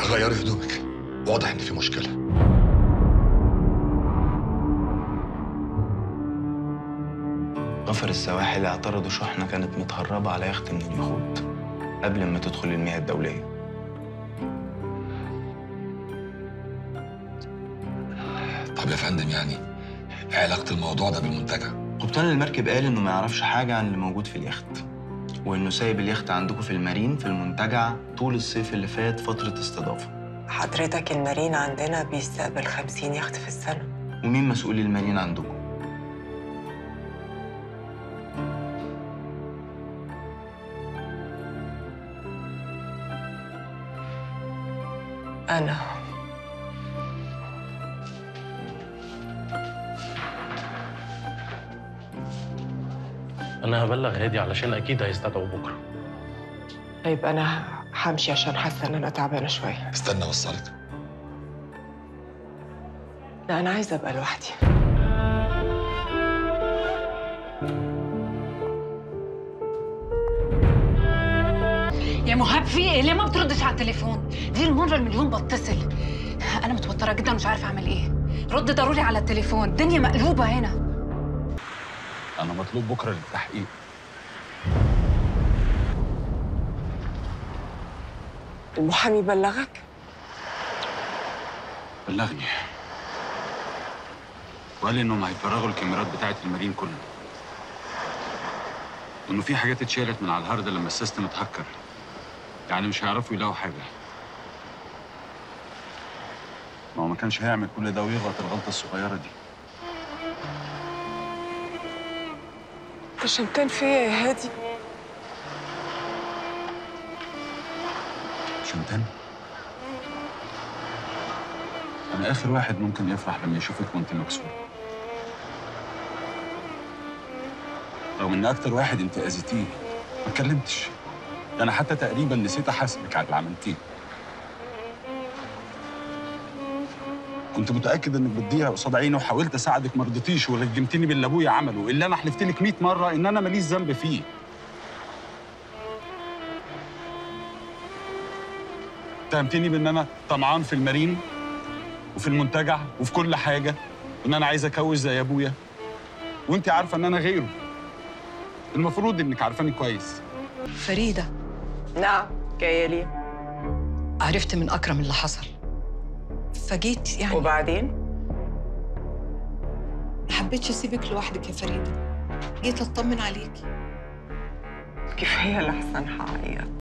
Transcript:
غيري هدومك واضح ان في مشكله غفر السواحل اعترضوا شحنة كانت متهربة على يخت من اليخوت قبل ما تدخل المياه الدولية طب يا فندم يعني ايه علاقه الموضوع ده بالمنتجع قبطان المركب قال انه ما يعرفش حاجة عن اللي موجود في اليخت وانه سايب اليخت عندكم في المارين في المنتجع طول الصيف اللي فات فترة استضافة حضرتك المارين عندنا بيستقبل 50 يخت في السنة ومين مسؤول المارين عندكم؟ أنا انا هبلغ هادي علشان اكيد هيستدعوا بكره طيب أنا همشي عشان حاسة إن أنا تعبانة شوية استنى اوصلك لا أنا عايزة أبقى لوحدي يا مهاب في ايه؟ ليه ما بتردش على التليفون؟ دي المرة المليون بتصل أنا متوترة جدا مش عارفة أعمل إيه رد ضروري على التليفون الدنيا مقلوبة هنا انا مطلوب بكره للتحقيق المحامي بلغك؟ بلغني وقال لي انهم هيفرغوا الكاميرات بتاعه المارين كله وانه في حاجات اتشالت من على الهارد لما السيستم اتهكر يعني مش هيعرفوا يلاقوا حاجه ما هو ما كانش هيعمل كل ده ويغلط الغلطه الصغيره دي أنت شمتان فيا يا هادي شمتان انا اخر واحد ممكن يفرح لما يشوفك وانت مكسور رغم ان اكتر واحد انت اذيتيه ما اتكلمتش انا حتى تقريبا نسيت احاسبك على اللي عملتيه كنت متاكد انك بتضيع قصاد عيني وحاولت اساعدك ما رضيتيش ورجمتني باللي ابويا عمله اللي انا حلفت لك 100 مره ان انا ماليش ذنب فيه اتهمتني بان انا طمعان في المارين وفي المنتجع وفي كل حاجه وان انا عايز اكوش زي ابويا وانت عارفه ان انا غيره المفروض انك عارفاني كويس فريدة نعم جاية ليه عرفت من أكرم اللي حصل فجيت يعني وبعدين؟ ما حبيتش أسيبك لوحدك يا فريدة جيت أطمن عليكي كفاية لحسن حقيقة